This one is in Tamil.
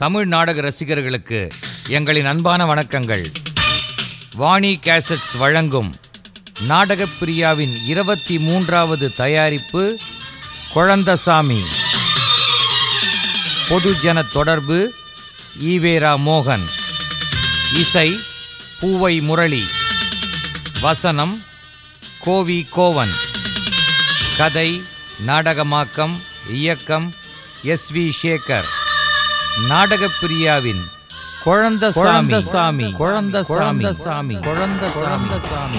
தமிழ் நாடக ரசிகர்களுக்கு எங்களின் அன்பான வணக்கங்கள் வாணி கேசட்ஸ் வழங்கும் நாடகப் பிரியாவின் இருபத்தி மூன்றாவது தயாரிப்பு குழந்தசாமி பொதுஜன தொடர்பு ஈவேரா மோகன் இசை பூவை முரளி வசனம் கோவி கோவன் கதை நாடகமாக்கம் இயக்கம் எஸ் வி சேகர் நாடகப்பிரியாவின் குழந்தசாமி குழந்தசாமி குழந்தசாமி குழந்தசாமி